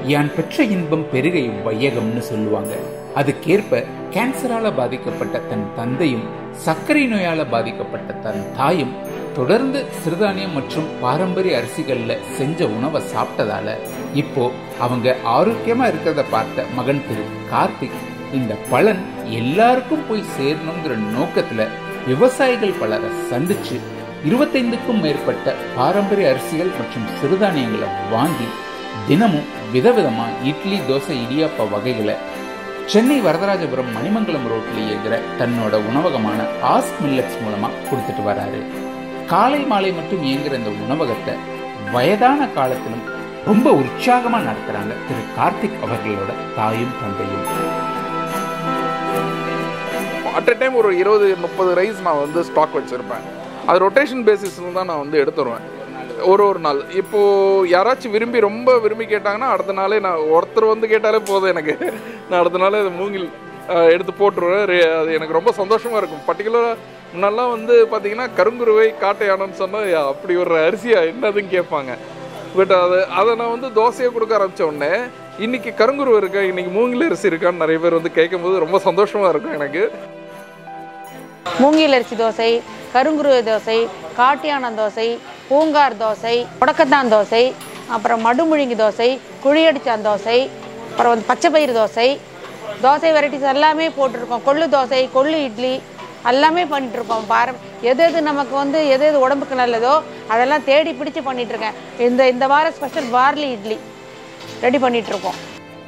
யான் பெற்ற இன்பம் பெருகையும் வையகம்னு சொல்லுவாங்க அதுக்கேற்ப கேன்சரால பாதிக்கப்பட்ட தன் தந்தையும் சர்க்கரை நோயால பாதிக்கப்பட்ட தன் தாயும் தொடர்ந்து சிறுதானியம் மற்றும் பாரம்பரிய அரிசிகள்ல செஞ்ச உணவை சாப்பிட்டதால இப்போ அவங்க ஆரோக்கியமா இருக்கிறத பார்த்த மகன் திரு கார்த்திக் இந்த பலன் எல்லாருக்கும் போய் சேரணுங்கிற நோக்கத்துல விவசாயிகள் பலரை சந்திச்சு இருபத்தைந்துக்கும் மேற்பட்ட பாரம்பரிய அரிசிகள் மற்றும் சிறுதானியங்களை வாங்கி தினமும் விதவிதமா இட்லி தோசை இடியாப்ப வகைகளை சென்னை வரதராஜபுரம் மணிமங்கலம் ரோட்ல இயங்குற தன்னோட உணவகமான ஆஸ் மில்லட்ஸ் மூலமா கொடுத்துட்டு வராரு காலை மாலை மட்டும் இயங்குற இந்த உணவகத்தை வயதான காலத்திலும் ரொம்ப உற்சாகமா நடத்துறாங்க திரு கார்த்திக் அவர்களோட தாயும் தந்தையும் அட் அ டைம் ஒரு இருபது முப்பது ரைஸ் நான் வந்து ஸ்டாக் வச்சுருப்பேன் அது ரொட்டேஷன் பேசிஸில் தான் நான் வந்து எடுத்துருவேன் ஒரு ஒரு நாள் இப்போது யாராச்சும் விரும்பி ரொம்ப விரும்பி கேட்டாங்கன்னா அடுத்த நாளே நான் ஒருத்தர் வந்து கேட்டாலே போதும் எனக்கு நான் அடுத்த நாளே அது மூங்கில் அஹ், எடுத்து போட்டுருவேன் ரே- அது எனக்கு ரொம்ப சந்தோஷமாக இருக்கும் பர்டிகுலராக முன்னெல்லாம் வந்து பார்த்தீங்கன்னா கருங்குருவை காட்டை யானைன்னு சொன்னால் அப்படி ஒரு அரிசியா என்னதுன்னு கேட்பாங்க பட் அது அதை நான் வந்து தோசையை கொடுக்க ஆரம்பிச்ச உடனே இன்னைக்கு கருங்குருவை இருக்கா இன்னைக்கு மூங்கில் அரிசி இருக்கான்னு நிறைய பேர் வந்து கேட்கும்போது ரொம்ப சந்தோஷமாக இருக்கும் எனக்கு மூங்கில் அரிசி தோசை கருங்குருவை தோசை காட்டியானம் தோசை பூங்கார் தோசை முடக்கத்தான் தோசை அப்புறம் மடுமுழுங்கி தோசை குழியடிச்சான் தோசை அப்புறம் வந்து பச்சைப்பயிறு தோசை தோசை வெரைட்டிஸ் எல்லாமே போட்டிருக்கோம் கொள்ளு தோசை கொள்ளு இட்லி எல்லாமே பண்ணிட்டு இருக்கோம் பார எது எது நமக்கு வந்து எது எது உடம்புக்கு நல்லதோ அதெல்லாம் தேடி பிடிச்சு பண்ணிட்டு இருக்கேன் இந்த இந்த வார ஸ்பெஷல் பார்லி இட்லி ரெடி பண்ணிட்டு இருக்கோம்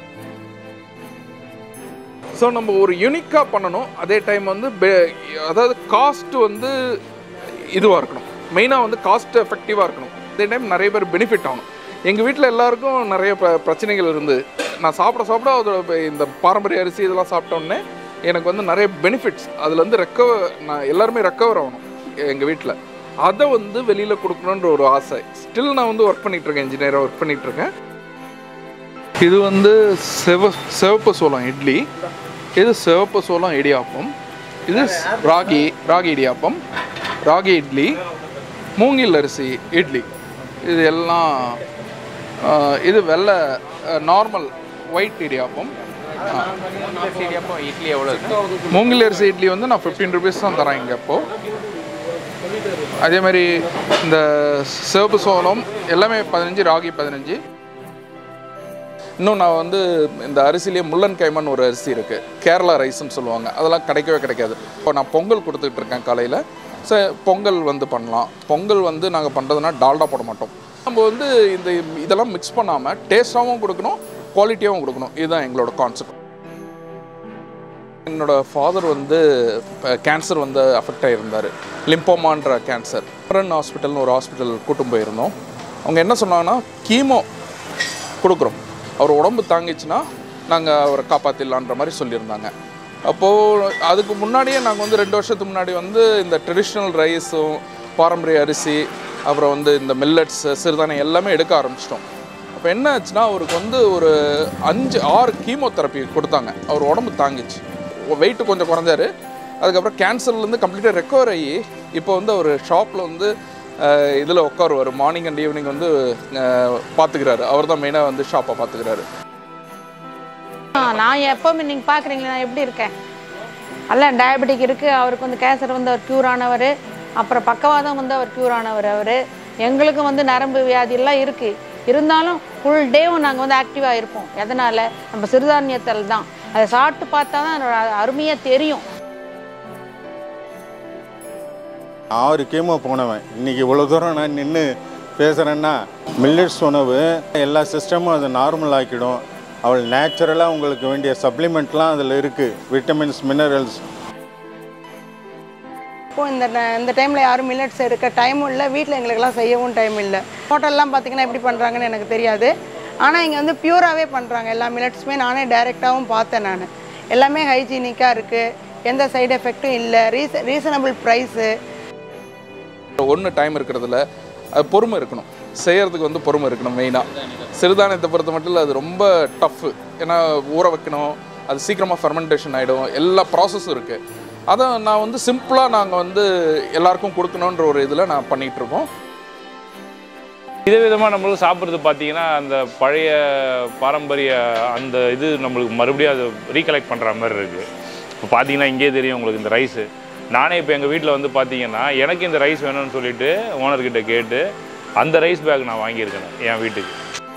ஸோ நம்ம ஒரு யூனிக்காக பண்ணணும் அதே டைம் வந்து பெ- அதாவது காஸ்ட் வந்து இதுவாக இருக்கணும் மெயினாக வந்து காஸ்ட் எஃபெக்டிவாக இருக்கணும் அதே டைம் நிறைய பேர் பெனிஃபிட் ஆகணும் எங்கள் வீட்டில் எல்லாருக்கும் நிறைய ப பிரச்சனைகள் இருந்து நான் சாப்பிட சாப்பிட அதோட ப- இந்த பாரம்பரிய அரிசி இதெல்லாம் சாப்பிட்டோன்னே எனக்கு வந்து நிறைய பெனிஃபிட்ஸ் அதில் வந்து ரெக்கவர் நான் எல்லாருமே ரெக்கவர் ஆகணும் எங்கள் வீட்டில் அதை வந்து வெளியில் கொடுக்கணுன்ற ஒரு ஆசை ஸ்டில் நான் வந்து ஒர்க் பண்ணிகிட்ருக்கேன் இன்ஜினியராக ஒர்க் பண்ணிகிட்ருக்கேன் இது வந்து செவ சிவப்பு சோளம் இட்லி இது சிவப்பு சோளம் இடியாப்பம் இது ஸ்- ராகி ராகி இடியாப்பம் ராகி இட்லி மூங்கில் அரிசி இட்லி இது எல்லாம் ஆ, இது வெள்ளை நார்மல் ஒயிட் இடியாப்பம் ஆ. இட்லி எவ்வளவு மூங்கில் அரிசி இட்லி வந்து நான் ஃபிஃப்டீன் ருபீஸ் தான் தரேன் இங்கே இப்போ அதே மாதிரி இந்த சிவப்பு சோளம் எல்லாமே பதினஞ்சு ராகி பதினஞ்சு இன்னும் நான் வந்து இந்த அரிசிலேயே முள்ளன் கைமன் ஒரு அரிசி இருக்குது கேரளா ரைஸ்னு சொல்லுவாங்க அதெல்லாம் கிடைக்கவே கிடைக்காது இப்போ நான் பொங்கல் கொடுத்துட்டு இருக்கேன் காலையில் ஸோ பொங்கல் வந்து பண்ணலாம் பொங்கல் வந்து நாங்கள் பண்ணுறதுனா டால்டா போட மாட்டோம் நம்ம வந்து இந்த இதெல்லாம் மிக்ஸ் பண்ணாமல் டேஸ்ட்டாகவும் கொடுக்கணும் குவாலிட்டியாகவும் கொடுக்கணும் இதுதான் எங்களோட கான்செப்ட் என்னோட ஃபாதர் வந்து கேன்சர் வந்து அஃபெக்ட் ஆகியிருந்தார் லிம்போமான்ற கேன்சர் மரன் ஹாஸ்பிட்டல்னு ஒரு ஹாஸ்பிட்டல் கூட்டும் போயிருந்தோம் அவங்க என்ன சொன்னாங்கன்னா கீமோ கொடுக்குறோம் அவர் உடம்பு தாங்கிச்சுன்னா நாங்கள் அவரை காப்பாற்றிடலான்ற மாதிரி சொல்லியிருந்தாங்க அப்போது அதுக்கு முன்னாடியே நாங்கள் வந்து ரெண்டு வருஷத்துக்கு முன்னாடி வந்து இந்த ட்ரெடிஷ்னல் ரைஸும் பாரம்பரிய அரிசி அப்புறம் வந்து இந்த மில்லட்ஸ் சிறுதானியம் எல்லாமே எடுக்க ஆரம்பிச்சிட்டோம் அப்போ என்ன ஆச்சுன்னா அவருக்கு வந்து ஒரு அஞ்சு ஆறு கீமோதெரப்பி கொடுத்தாங்க அவர் உடம்பு தாங்கிச்சு வெயிட் கொஞ்சம் குறைஞ்சாரு அதுக்கப்புறம் கேன்சர்லேருந்து கம்ப்ளீட்டாக ரெக்கவர் ஆகி இப்போ வந்து அவர் ஷாப்பில் வந்து இதில் உட்காருவார் மார்னிங் அண்ட் ஈவினிங் வந்து பார்த்துக்கிறாரு அவர் தான் மெயினாக வந்து ஷாப்பை பார்த்துக்கிறாரு ஆ, நான் எப்பவுமே நீங்கள் பார்க்குறீங்களா நான் எப்படி இருக்கேன் அல்ல டயபெட்டிக் இருக்குது அவருக்கு வந்து கேன்சர் வந்து அவர் க்யூர் ஆனவர் அப்புறம் பக்கவாதம் வந்து அவர் க்யூர் ஆனவர் அவர் எங்களுக்கும் வந்து நரம்பு வியாதியெல்லாம் இருக்குது இருந்தாலும் ஃபுல் டேவும் நாங்கள் வந்து ஆக்டிவாக இருப்போம் எதனால் நம்ம சிறுதானியத்தில் தான் அதை சாப்பிட்டு பார்த்தா தான் அதோட அருமையாக தெரியும் ஆறு கேமோ போனவன் இன்னைக்கு இவ்வளோ தூரம் நான் நின்று பேசுகிறேன்னா மில்லட்ஸ் உணவு எல்லா சிஸ்டமும் அது நார்மல் ஆக்கிடும் அவள் நேச்சுரலாக உங்களுக்கு வேண்டிய சப்ளிமெண்ட்லாம் அதில் இருக்குது விட்டமின்ஸ் மினரல்ஸ் இப்போ இந்த ந- இந்த டைமில் யாரும் மில்லட்ஸ் எடுக்க டைமும் இல்லை வீட்டில் எங்களுக்கெல்லாம் செய்யவும் டைம் இல்லை ஹோட்டல்லாம் பார்த்தீங்கன்னா எப்படி பண்ணுறாங்கன்னு எனக்கு தெரியாது ஆனால் இங்கே வந்து பியூராகவே பண்ணுறாங்க எல்லா மில்லட்ஸுமே நானே டைரெக்டாகவும் பார்த்தேன் நான் எல்லாமே ஹைஜீனிக்காக இருக்குது எந்த சைடு எஃபெக்ட்டும் இல்லை ரீச ரீசனபிள் ப்ரைஸு ஒன்று டைம் இருக்கிறதுல அது பொறுமை இருக்கணும் செய்யறதுக்கு வந்து பொறுமை இருக்கணும் மெயினாக சிறுதானியத்தை பொறுத்த மட்டும் இல்லை அது ரொம்ப டஃப்பு ஏன்னா ஊற வைக்கணும் அது சீக்கிரமாக ஃபெர்மெண்டேஷன் ஆகிடும் எல்லா ப்ராசஸும் இருக்குது அதை நான் வந்து சிம்பிளாக நாங்கள் வந்து எல்லாருக்கும் கொடுக்கணுன்ற ஒரு இதில் நான் பண்ணிகிட்டு இருக்கோம் விதவிதமாக நம்மளும் சாப்பிட்றது பார்த்தீங்கன்னா அந்த பழைய பாரம்பரிய அந்த இது நம்மளுக்கு மறுபடியும் அது ரீகலெக்ட் பண்ணுற மாதிரி இருக்குது இப்போ பார்த்தீங்கன்னா இங்கேயே தெரியும் உங்களுக்கு இந்த ரைஸு நானே இப்போ எங்கள் வீட்டில் வந்து பார்த்தீங்கன்னா எனக்கு இந்த ரைஸ் வேணும்னு சொல்லிட்டு ஓனர்கிட்ட கேட்டு அந்த ரைஸ் பேக் நான் வாங்கியிருக்கேன் என் வீட்டுக்கு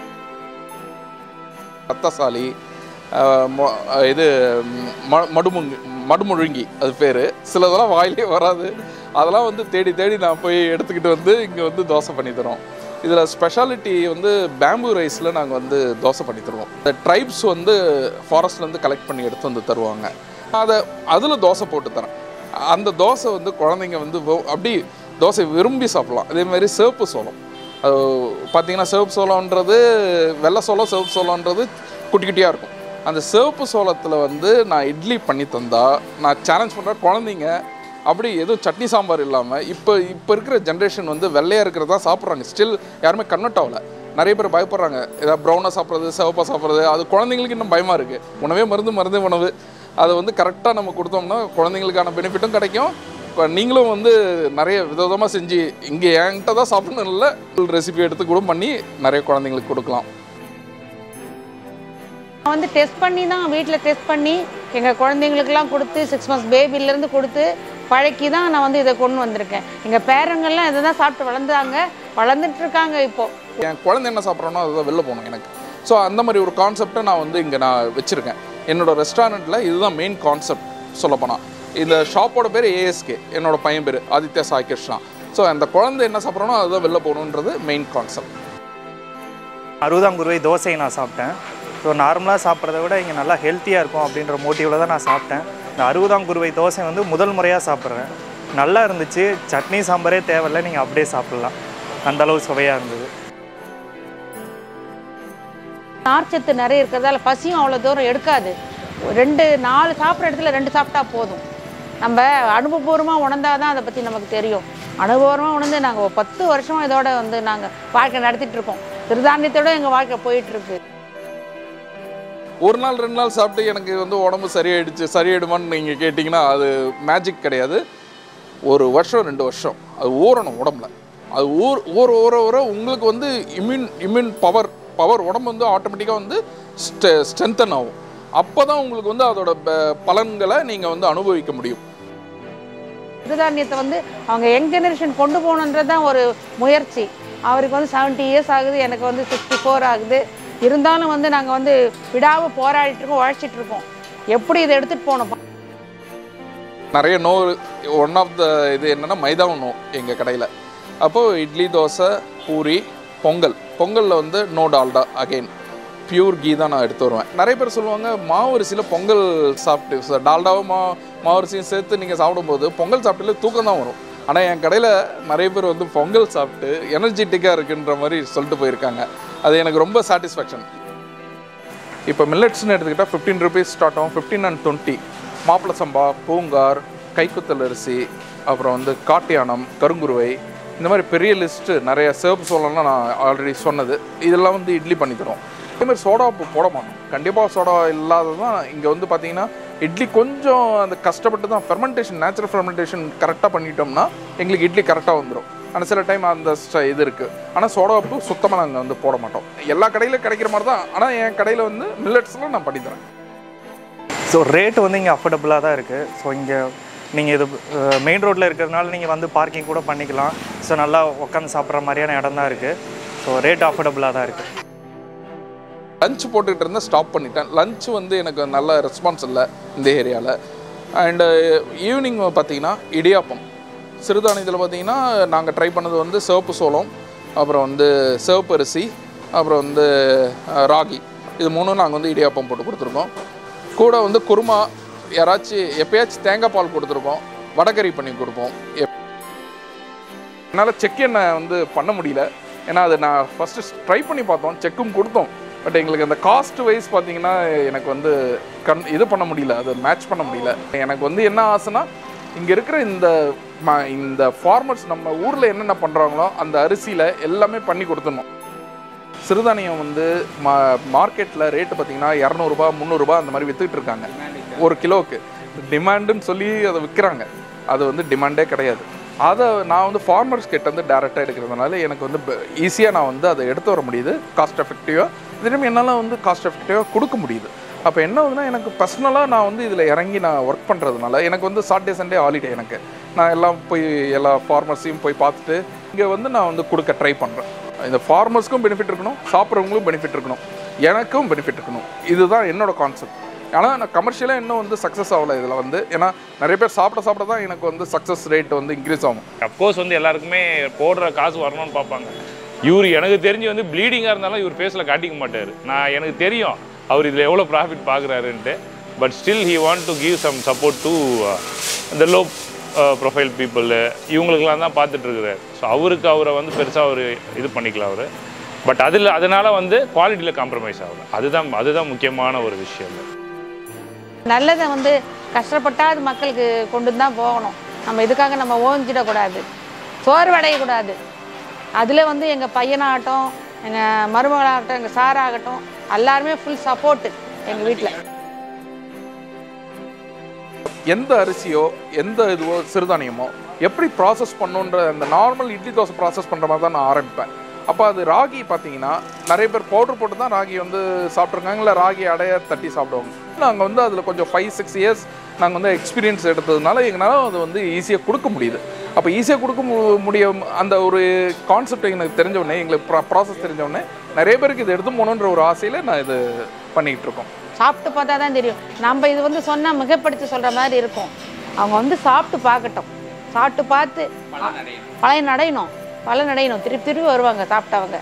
ரத்தசாலி அஹ், மொ- அஹ், இது ம மடுமுங்கி மடுமுழுங்கி அது பேர் சிலதெல்லாம் வாயிலே வராது அதெல்லாம் வந்து தேடி தேடி நான் போய் எடுத்துக்கிட்டு வந்து இங்கே வந்து தோசை பண்ணி தரோம் இதில் ஸ்பெஷாலிட்டி வந்து பேம்பு ரைஸில் நாங்கள் வந்து தோசை பண்ணி தருவோம் இந்த ட்ரைப்ஸ் வந்து ஃபாரஸ்ட்லேருந்து கலெக்ட் பண்ணி எடுத்து வந்து தருவாங்க அதை அதில் தோசை போட்டு தரேன் அந்த தோசை வந்து குழந்தைங்க வந்து வ- அப்படி தோசை விரும்பி சாப்பிடலாம் அதே மாதிரி சிவப்பு சோளம் அது பார்த்தீங்கன்னா சிவப்பு சோளம்ன்றது வெள்ளை சோளம் சிவப்பு சோளம்ன்றது குட்டி குட்டியாக இருக்கும் அந்த சிவப்பு சோளத்தில் வந்து நான் இட்லி பண்ணி தந்தா நான் சேலஞ்ச் பண்ணுற குழந்தைங்க அப்படி எதுவும் சட்னி சாம்பார் இல்லாமல் இப்போ இப்போ இருக்கிற ஜென்ரேஷன் வந்து வெள்ளையாக இருக்கிறதா சாப்பிட்றாங்க ஸ்டில் யாருமே கன்வெர்ட் ஆகல நிறைய பேர் பயப்படுறாங்க ஏதாவது ப்ரௌனாக சாப்பிட்றது சிவப்பாக சாப்பிட்றது அது குழந்தைங்களுக்கு இன்னும் பயமாக இருக்குது உணவே மருந்து மருந்து உணவு அதை வந்து கரெக்டாக நம்ம கொடுத்தோம்னா குழந்தைங்களுக்கான பெனிஃபிட்டும் கிடைக்கும் இப்போ நீங்களும் வந்து நிறைய விதவிதமாக செஞ்சு இங்கே என்கிட்ட தான் சாப்பிடணும் இல்லை ரெசிபி எடுத்து கூட பண்ணி நிறைய குழந்தைங்களுக்கு கொடுக்கலாம் நான் வந்து டெஸ்ட் பண்ணி தான் வீட்டில் டெஸ்ட் பண்ணி எங்கள் குழந்தைங்களுக்கெல்லாம் கொடுத்து சிக்ஸ் மந்த்ஸ் பேபிலேருந்து கொடுத்து பழக்கி தான் நான் வந்து இதை கொண்டு வந்திருக்கேன் எங்கள் பேரங்கள்லாம் இதை தான் சாப்பிட்டு வளர்ந்தாங்க வளர்ந்துட்டு இருக்காங்க இப்போது என் குழந்தை என்ன சாப்பிட்றானோ அதுதான் வெளில போகணும் எனக்கு ஸோ அந்த மாதிரி ஒரு கான்செப்டை நான் வந்து இங்கே நான் வச்சுருக்கேன் என்னோட ரெஸ்டாரண்ட்டில் இதுதான் மெயின் கான்செப்ட் சொல்லப்போனால் இந்த ஷாப்போட பேர் ஏஎஸ்கே என்னோட பையன் பேர் ஆதித்யா சாய் கிருஷ்ணா ஸோ அந்த குழந்தை என்ன சாப்பிட்றானோ அதுதான் வெளில போகணுன்றது மெயின் கான்செப்ட் அறுபதாம் குருவை தோசை நான் சாப்பிட்டேன் ஸோ நார்மலாக சாப்பிட்றத விட இங்கே நல்லா ஹெல்த்தியாக இருக்கும் அப்படின்ற மோட்டிவில் தான் நான் சாப்பிட்டேன் இந்த அறுபதாம் குருவை தோசை வந்து முதல் முறையாக சாப்பிட்றேன் நல்லா இருந்துச்சு சட்னி சாம்பாரே தேவையில்லை நீங்கள் அப்படியே சாப்பிட்லாம் அந்த அளவு சுவையாக இருந்தது நார்ச்சத்து நிறைய இருக்கிறதால பசியும் அவ்வளோ தூரம் எடுக்காது ரெண்டு நாலு சாப்பிட்ற இடத்துல ரெண்டு சாப்பிட்டா போதும் நம்ம அனுபவபூர்வமாக உணர்ந்தால் தான் அதை பற்றி நமக்கு தெரியும் அனுபவபூர்வமாக உணர்ந்து நாங்கள் ஒரு பத்து வருஷமாக இதோட வந்து நாங்கள் வாழ்க்கை நடத்திட்டு இருக்கோம் சிறுதானியத்தோட எங்கள் வாழ்க்கை போயிட்டுருக்கு ஒரு நாள் ரெண்டு நாள் சாப்பிட்டு எனக்கு வந்து உடம்பு சரியாயிடுச்சு சரியாயிடுமான்னு நீங்கள் கேட்டிங்கன்னா அது மேஜிக் கிடையாது ஒரு வருஷம் ரெண்டு வருஷம் அது ஊறணும் உடம்புல அது ஊர் ஊற ஊற ஊற உங்களுக்கு வந்து இம்யூன் இம்யூன் பவர் பவர் உடம்பு வந்து ஆட்டோமேட்டிக்காக வந்து ஸ்ட்ரெ ஸ்ட்ரென்தன் ஆகும் அப்போ தான் உங்களுக்கு வந்து அதோட ப- பலன்களை நீங்கள் வந்து அனுபவிக்க முடியும் சிறுதானியத்தை வந்து அவங்க யங் ஜெனரேஷன் கொண்டு போகணுன்றது தான் ஒரு முயற்சி அவருக்கு வந்து 70 இயர்ஸ் ஆகுது எனக்கு வந்து சிக்ஸ்டி ஃபோர் ஆகுது இருந்தாலும் வந்து நாங்கள் வந்து விடாமல் போராடிட்டு இருக்கோம் உழைச்சிட்டு இருக்கோம் எப்படி இதை எடுத்துகிட்டு போகணும் நிறைய நோ ஒன் ஆஃப் த இது என்னென்னா மைதா நோ எங்கள் கடையில் அப்போது இட்லி தோசை பூரி பொங்கல் பொங்கலில் வந்து no Dalda again pure ghee தான் நான் எடுத்து வருவேன் நிறைய பேர் சொல்லுவாங்க மாவரிசியில் பொங்கல் சாப்பிட்டு சார் டால்டாவும் மா மாவரிசியும் சேர்த்து நீங்கள் சாப்பிடும்போது பொங்கல் சாப்பிட்டுல தூக்கம் தான் வரும் ஆனால் என் கடையில் நிறைய பேர் வந்து பொங்கல் சாப்பிட்டு எனர்ஜெட்டிக்காக இருக்குன்ற மாதிரி சொல்லிட்டு போயிருக்காங்க அது எனக்கு ரொம்ப சாட்டிஸ்ஃபேக்ஷன் இப்போ மில்லட்ஸ்னு எடுத்துக்கிட்டால் ஃபிஃப்டீன் ருபீஸ் ஸ்டார்ட் ஆகும் ஃபிஃப்டீன் அண்ட் டுவெண்ட்டி மாப்பிள சம்பா பூங்கார் கைக்குத்தல் அரிசி அப்புறம் வந்து காட்டியானம் கருங்குருவை இந்த மாதிரி பெரிய லிஸ்ட்டு நிறைய சிவப்பு சோளம்லாம் நான் ஆல்ரெடி சொன்னது இதெல்லாம் வந்து இட்லி பண்ணி தரோம் அதே மாதிரி சோடா உப்பு போட மாட்டோம் கண்டிப்பாக சோடா இல்லாததான் இங்கே வந்து பார்த்தீங்கன்னா இட்லி கொஞ்சம் அந்த கஷ்டப்பட்டு தான் ஃபெர்மெண்டேஷன் நேச்சுரல் ஃபெர்மெண்டேஷன் கரெக்டாக பண்ணிட்டோம்னா எங்களுக்கு இட்லி கரெக்டாக வந்துடும் ஆனால் சில டைம் அந்த ஸ்ட- இது இருக்குது ஆனால் சோடா உப்பு சுத்தமாக நாங்கள் வந்து போட மாட்டோம் எல்லா கடையிலும் கிடைக்கிற மாதிரி தான் ஆனால் என் கடையில் வந்து மில்லட்ஸ்லாம் நான் பண்ணி தரேன் ஸோ ரேட் வந்து இங்கே அஃபோர்டபுளாக தான் இருக்குது ஸோ இங்கே நீங்கள் இது மெயின் ரோட்டில் இருக்கிறதுனால நீங்கள் வந்து பார்க்கிங் கூட பண்ணிக்கலாம் ஸோ நல்லா உட்காந்து சாப்பிட்ற மாதிரியான இடம் தான் இருக்குது ஸோ ரேட் அஃபோர்டபுளாக தான் இருக்குது லஞ்ச் போட்டுக்கிட்டு இருந்தேன் ஸ்டாப் பண்ணிட்டேன் லஞ்ச் வந்து எனக்கு நல்ல ரெஸ்பான்ஸ் இல்லை இந்த ஏரியாவில் அண்டு ஈவினிங் பார்த்தீங்கன்னா இடியாப்பம் சிறுதானியத்தில் பார்த்தீங்கன்னா நாங்கள் ட்ரை பண்ணது வந்து சிவப்பு சோளம் அப்புறம் வந்து சிவப்பு அரிசி அப்புறம் வந்து அஹ், ராகி இது மூணும் நாங்கள் வந்து இடியாப்பம் போட்டு கொடுத்துருக்கோம் கூட வந்து குருமா யாராச்சும் எப்பயாச்சும் தேங்காய் பால் கொடுத்துருக்கோம் வடகறி பண்ணி கொடுப்போம் எப் என்னால் செக் எண்ணெய் வந்து பண்ண முடியல ஏன்னா அது நான் ஃபஸ்ட்டு ட்ரை பண்ணி பார்த்தோம் செக்கும் கொடுத்தோம் பட் எங்களுக்கு அந்த காஸ்ட் வைஸ் பார்த்தீங்கன்னா எனக்கு வந்து கண் இது பண்ண முடியல அது மேட்ச் பண்ண முடியல எனக்கு வந்து என்ன ஆசைனா இங்கே இருக்கிற இந்த ம- இந்த ஃபார்மர்ஸ் நம்ம ஊரில் என்னென்ன பண்ணுறாங்களோ அந்த அரிசியில் எல்லாமே பண்ணி கொடுத்துடணும் சிறுதானியம் வந்து மா மார்க்கெட்டில் ரேட்டு பார்த்தீங்கன்னா இரநூறுபா முந்நூறுரூபா அந்த மாதிரி வித்துட்டு இருக்காங்க ஒரு கிலோவுக்கு டிமாண்டுன்னு சொல்லி அதை விற்கிறாங்க அது வந்து டிமாண்டே கிடையாது அதை நான் வந்து ஃபார்மர்ஸ் கிட்ட வந்து டேரெக்டாக எடுக்கிறதுனால எனக்கு வந்து ஈஸியாக நான் வந்து அதை எடுத்து வர முடியுது காஸ்ட் எஃபெக்டிவாக இதுலேயும் என்னால் வந்து காஸ்ட் எஃபெக்டிவாக கொடுக்க முடியுது அப்போ என்ன ஆகுதுன்னா எனக்கு பர்சனலாக நான் வந்து இதில் இறங்கி நான் ஒர்க் பண்ணுறதுனால எனக்கு வந்து சாட்டர்டே சண்டே ஹாலிடே எனக்கு நான் எல்லாம் போய் எல்லா ஃபார்மர்ஸையும் போய் பார்த்துட்டு இங்கே வந்து நான் வந்து கொடுக்க ட்ரை பண்ணுறேன் இந்த ஃபார்மர்ஸ்க்கும் பெனிஃபிட் இருக்கணும் சாப்பிட்றவங்களுக்கும் பெனிஃபிட் இருக்கணும் எனக்கும் பெனிஃபிட் இருக்கணும் இதுதான் என்னோட கான்செப்ட் ஆனால் நான் கமர்ஷியலாக இன்னும் வந்து சக்ஸஸ் ஆகலை இதில் வந்து ஏன்னா நிறைய பேர் சாப்பிட சாப்பிட தான் எனக்கு வந்து சக்ஸஸ் ரேட் வந்து இன்க்ரீஸ் ஆகும் அப்கோர்ஸ் வந்து எல்லாருக்குமே போடுற காசு வரணும்னு பார்ப்பாங்க இவர் எனக்கு தெரிஞ்சு வந்து ப்ளீடிங்காக இருந்தாலும் இவர் ஃபேஸில் காட்டிக்க மாட்டார் நான் எனக்கு தெரியும் அவர் இதில் எவ்வளோ ப்ராஃபிட் பார்க்குறாருன்ட்டு but still he want to give some support to இந்த லோ ப்ரொஃபைல் பீப்புள் இவங்களுக்கெல்லாம் தான் பார்த்துட்டு இருக்கிறார் ஸோ அவருக்கு அவரை வந்து பெருசாக அவர் இது பண்ணிக்கலாம் அவர் பட் அதில் அதனால வந்து குவாலிட்டியில் காம்ப்ரமைஸ் ஆகல அதுதான் அதுதான் முக்கியமான ஒரு விஷயம் நல்லதை வந்து கஷ்டப்பட்டா அது மக்களுக்கு கொண்டு தான் போகணும் நம்ம இதுக்காக நம்ம ஓஞ்சிடக்கூடாது சோர்வடையக்கூடாது அதில் வந்து எங்கள் பையனாகட்டும் எங்கள் மருமகளாகட்டும் எங்கள் சாராகட்டும் எல்லாருமே ஃபுல் சப்போர்ட்டு எங்கள் வீட்டில் எந்த அரிசியோ எந்த இதுவோ சிறுதானியமோ எப்படி ப்ராசஸ் பண்ணுன்ற அந்த நார்மல் இட்லி தோசை ப்ராசஸ் பண்ணுற மாதிரி தான் நான் ஆரம்பிப்பேன் அப்போ அது ராகி பார்த்தீங்கன்னா நிறைய பேர் பவுடர் போட்டு தான் ராகி வந்து சாப்பிட்ருக்காங்க இல்லை ராகி அடைய தட்டி சாப்பிடுவாங்க நாங்கள் வந்து அதில் கொஞ்சம் ஃபைவ் சிக்ஸ் இயர்ஸ் நாங்கள் வந்து எக்ஸ்பீரியன்ஸ் எடுத்ததுனால எங்களால் அது வந்து ஈஸியாக கொடுக்க முடியுது அப்போ ஈஸியாக கொடுக்க மு- முடியும் அந்த ஒரு கான்செப்ட் எனக்கு தெரிஞ்ச உடனே எங்களுக்கு ப்ராசஸ் தெரிஞ்ச உடனே நிறைய பேருக்கு இது எடுத்து போகணுன்ற ஒரு ஆசையில் நான் இது பண்ணிகிட்டு இருக்கோம் சாப்பிட்டு பார்த்தா தான் தெரியும் நம்ம இது வந்து சொன்னால் மிகப்படுத்தி சொல்கிற மாதிரி இருக்கும் அவங்க வந்து சாப்பிட்டு பார்க்கட்டும் சாப்பிட்டு பார்த்து பழைய நடையணும் பலன் அடையணும் திருப்பி திருப்பி வருவாங்க சாப்பிட்டவங்க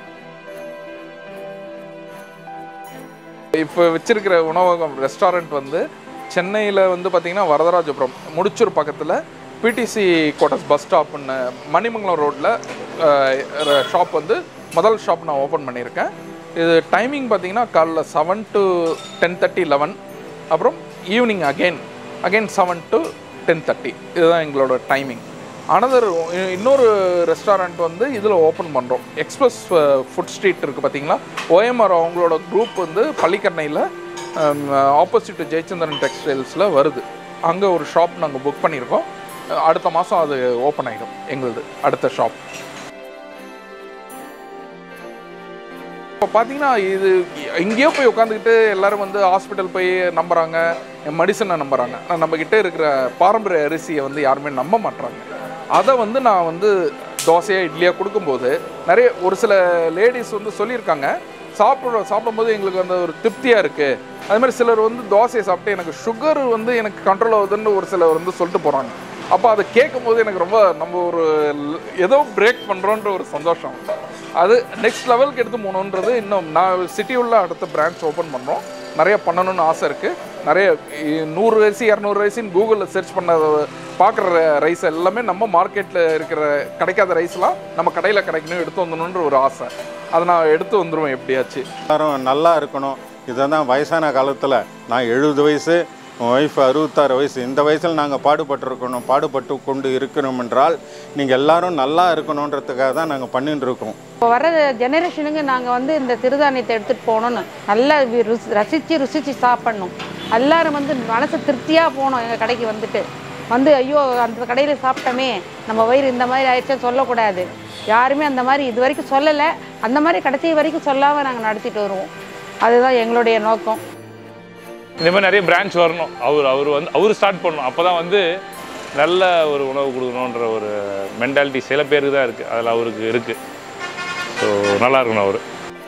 இப்போ வச்சிருக்கிற உணவகம் ரெஸ்டாரண்ட் வந்து சென்னையில் வந்து பார்த்தீங்கன்னா வரதராஜபுரம் முடிச்சூர் பக்கத்தில் பிடிசி கோட்டஸ் பஸ் ஸ்டாப்னு மணிமங்கலம் ரோட்டில் ஷாப் வந்து முதல் ஷாப் நான் ஓப்பன் பண்ணியிருக்கேன் இது டைமிங் பார்த்தீங்கன்னா காலைல seven to ten thirty eleven அப்புறம் evening again again seven to ten thirty இதுதான் எங்களோட டைமிங் அனதர் இன்னொரு ரெஸ்டாரண்ட் வந்து இதில் ஓப்பன் பண்ணுறோம் எக்ஸ்பிரஸ் ஃபுட் ஸ்ட்ரீட் இருக்குது பார்த்தீங்களா ஓஎம்ஆர் அவங்களோட குரூப் வந்து பள்ளிக்கரணையில் ஆப்போசிட் ஜெயச்சந்திரன் டெக்ஸ்டைல்ஸில் வருது அங்கே ஒரு ஷாப் நாங்கள் புக் பண்ணியிருக்கோம் அஹ் அடுத்த மாதம் அது ஓப்பன் ஆகிடும் எங்களுது அடுத்த ஷாப் இப்போ பார்த்தீங்கன்னா இது எங்கேயோ போய் உட்காந்துக்கிட்டு எல்லாரும் வந்து ஹாஸ்பிட்டல் போய் நம்புறாங்க மெடிசனை நம்புறாங்க ஆனால் நம்மக்கிட்ட இருக்கிற பாரம்பரிய அரிசியை வந்து யாருமே நம்ப மாட்றாங்க அதை வந்து நான் வந்து தோசையாக இட்லியாக கொடுக்கும்போது நிறைய ஒரு சில லேடிஸ் வந்து சொல்லியிருக்காங்க சாப்பிட்ற சாப்பிடும்போது எங்களுக்கு அந்த ஒரு திருப்தியாக இருக்குது அது மாதிரி சிலர் வந்து தோசையை சாப்பிட்டு எனக்கு சுகர் வந்து எனக்கு கண்ட்ரோல் ஆகுதுன்னு ஒரு சிலர் வந்து சொல்லிட்டு போகிறாங்க அப்போ அதை கேட்கும்போது எனக்கு ரொம்ப நம்ம ஒரு ல்- ஏதோ பிரேக் பண்ணுறோன்ற ஒரு சந்தோஷம் அது நெக்ஸ்ட் லெவலுக்கு எடுத்து போகணுன்றது இன்னும் நான் சிட்டி உள்ள அடுத்த பிரான்ச் ஓப்பன் பண்ணுறோம் நிறைய பண்ணணும்னு ஆசை இருக்குது நிறைய இ- நூறு ரைஸ் இரநூறு ரைஸின்னு கூகுளில் சர்ச் பண்ண பார்க்குற ரைஸ் எல்லாமே நம்ம மார்க்கெட்டில் இருக்கிற கிடைக்காத ரைஸ்லாம் நம்ம கடையில் கிடைக்கணும் எடுத்து வந்துடணுன்ற ஒரு ஆசை அதை நான் எடுத்து வந்துடுவேன் எப்படியாச்சு எல்லாரும் நல்லா இருக்கணும் இதை தான் வயசான காலத்தில் நான் எழுபது வயசு உன் ஒய்ஃப் அறுபத்தாறு வயசு இந்த வயசில் நாங்கள் பாடுபட்டிருக்கணும் பாடுபட்டு கொண்டு இருக்கிறோம் என்றால் நீங்கள் எல்லாரும் நல்லா இருக்கணுன்றதுக்காக தான் நாங்கள் பண்ணிட்டு இருக்கோம் இப்போ வர ஜெனரேஷனுக்கு நாங்கள் வந்து இந்த சிறுதானியத்தை எடுத்துகிட்டு போகணும்னு நல்லா வி- ருசி ரசித்து ருசித்து சாப்பிட்ணும் எல்லாரும் வந்து மனசு திருப்தியாக போகணும் எங்கள் கடைக்கு வந்துட்டு வந்து ஐயோ அந்த கடையில் சாப்பிட்டோமே நம்ம வயிறு இந்த மாதிரி ஆயிடுச்சுன்னு சொல்லக்கூடாது யாருமே அந்த மாதிரி இது வரைக்கும் சொல்லலை அந்த மாதிரி கடைசி வரைக்கும் சொல்லாமல் நாங்கள் நடத்திட்டு வருவோம் அதுதான் எங்களுடைய நோக்கம் இந்த மாதிரி நிறைய பிரான்ச் வரணும் அவர் அவர் வந்து அவர் ஸ்டார்ட் பண்ணணும் அப்போ தான் வந்து நல்ல ஒரு உணவு கொடுக்கணுன்ற ஒரு மென்டாலிட்டி சில பேருக்கு தான் இருக்குது அதில் அவருக்கு இருக்குது ஸோ நல்லா இருக்கணும் அவர்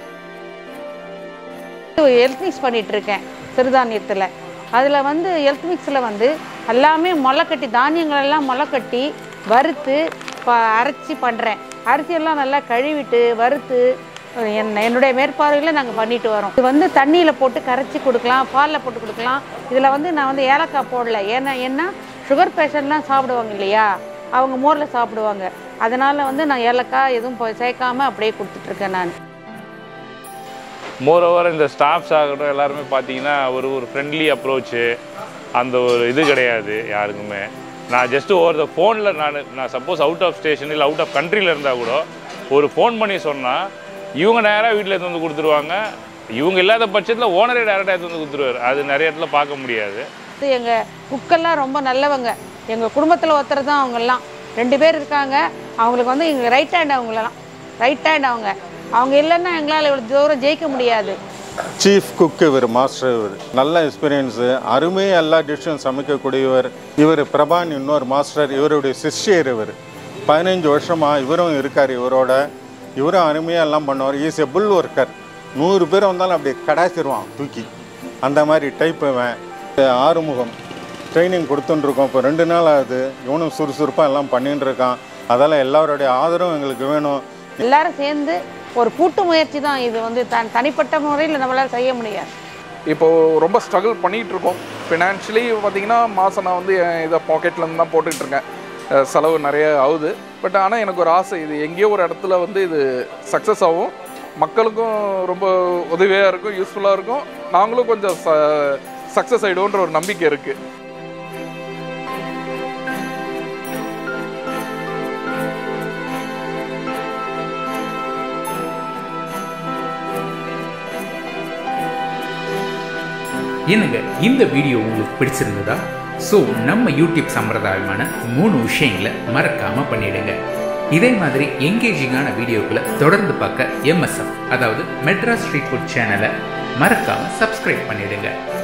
ஹெல்த் மிக்ஸ் பண்ணிட்டு இருக்கேன் சிறுதானியத்தில் அதில் வந்து ஹெல்த் மிக்ஸில் வந்து எல்லாமே முளைக்கட்டி தானியங்கள் எல்லாம் முளைக்கட்டி வறுத்து ப அரைச்சி பண்ணுறேன் அரிசியெல்லாம் நல்லா கழுவிட்டு வறுத்து என் என்னுடைய மேற்பார்வையில் நாங்கள் பண்ணிட்டு வரோம் இது வந்து தண்ணியில் போட்டு கரைச்சி கொடுக்கலாம் பாலில் போட்டு கொடுக்கலாம் இதில் வந்து நான் வந்து ஏலக்காய் போடல ஏன்னா ஏன்னா சுகர் பேஷண்ட்லாம் சாப்பிடுவாங்க இல்லையா அவங்க மோரில் சாப்பிடுவாங்க அதனால் வந்து நான் ஏலக்காய் எதுவும் போ- சேர்க்காம அப்படியே கொடுத்துட்ருக்கேன் நான் மோரோவர் இந்த ஸ்டாஃப்ஸ் ஆகட்டும் எல்லாருமே பார்த்தீங்கன்னா ஒரு ஒரு ஃப்ரெண்ட்லி அப்ரோச்சு அந்த ஒரு இது கிடையாது யாருக்குமே நான் ஜஸ்ட் ஓவர் த ஃபோனில் நான் நான் சப்போஸ் அவுட் ஆஃப் ஸ்டேஷன் இல்லை அவுட் ஆஃப் கண்ட்ரியில் இருந்தால் கூட ஒரு ஃபோன் பண்ணி சொன்னால் இவங்க நேராக வீட்டில் எடுத்து வந்து கொடுத்துருவாங்க இவங்க இல்லாத பட்சத்தில் ஓனரே டேரெக்டாக எடுத்து வந்து கொடுத்துருவாரு அது நிறைய இடத்துல பார்க்க முடியாது எங்கள் குக்கெல்லாம் ரொம்ப நல்லவங்க எங்கள் குடும்பத்தில் ஒருத்தர் தான் அவங்கெல்லாம் ரெண்டு பேர் இருக்காங்க அவங்களுக்கு வந்து எங்கள் ரைட் ஹேண்ட் அவங்களெல்லாம் ரைட் ஹேண்ட் அவங்க அவங்க இல்லைன்னா எங்களால் இவ்வளோ தூரம் ஜெயிக்க முடியாது சீஃப் குக் இவர் மாஸ்டர் இவர் நல்ல எக்ஸ்பீரியன்ஸு அருமையாக எல்லா டிஷ்ஷும் சமைக்கக்கூடியவர் இவர் பிரபான் இன்னொரு மாஸ்டர் இவருடைய சிஷ்யர் இவர் பதினஞ்சு வருஷமாக இவரும் இருக்கார் இவரோட இவரும் அருமையாக எல்லாம் பண்ணுவார் ஈஸ் எ புல் ஒர்க்கர் நூறு பேர் வந்தாலும் அப்படி கடாச்சிருவான் தூக்கி அந்த மாதிரி டைப் இவன் ஆறுமுகம் ட்ரைனிங் கொடுத்துட்டுருக்கோம் இப்போ ரெண்டு நாள் ஆகுது இவனும் சுறுசுறுப்பாக எல்லாம் பண்ணிட்டு இருக்கான் அதெல்லாம் எல்லாருடைய ஆதரவும் எங்களுக்கு வேணும் எல்லாரும் சேர்ந்து ஒரு கூட்டு முயற்சி தான் இது வந்து தன் தனிப்பட்ட முறையில் நம்மளால் செய்ய முடியாது இப்போ ரொம்ப ஸ்ட்ரகிள் பண்ணிகிட்டு இருக்கோம் ஃபினான்ஷியலி பார்த்தீங்கன்னா மாதம் நான் வந்து என் இதை பாக்கெட்லேருந்து தான் போட்டுக்கிட்டு இருக்கேன் அஹ் செலவு நிறைய ஆகுது பட் ஆனால் எனக்கு ஒரு ஆசை இது எங்கேயோ ஒரு இடத்துல வந்து இது சக்ஸஸ் ஆகும் மக்களுக்கும் ரொம்ப உதவியாக இருக்கும் யூஸ்ஃபுல்லாக இருக்கும் நாங்களும் கொஞ்சம் ச சக்ஸஸ் ஆகிடுவோன்ற ஒரு நம்பிக்கை இருக்குது என்னங்க இந்த வீடியோ உங்களுக்கு பிடிச்சிருந்ததா ஸோ நம்ம யூடியூப் சம்பிரதாயமான மூணு விஷயங்களை மறக்காம பண்ணிடுங்க இதே மாதிரி எங்கேஜிங்கான வீடியோக்களை தொடர்ந்து பார்க்க எம்எஸ்எஃப் அதாவது மெட்ராஸ் ஸ்ட்ரீட் ஃபுட் சேனலை மறக்காம சப்ஸ்கிரைப் பண்ணிடுங்க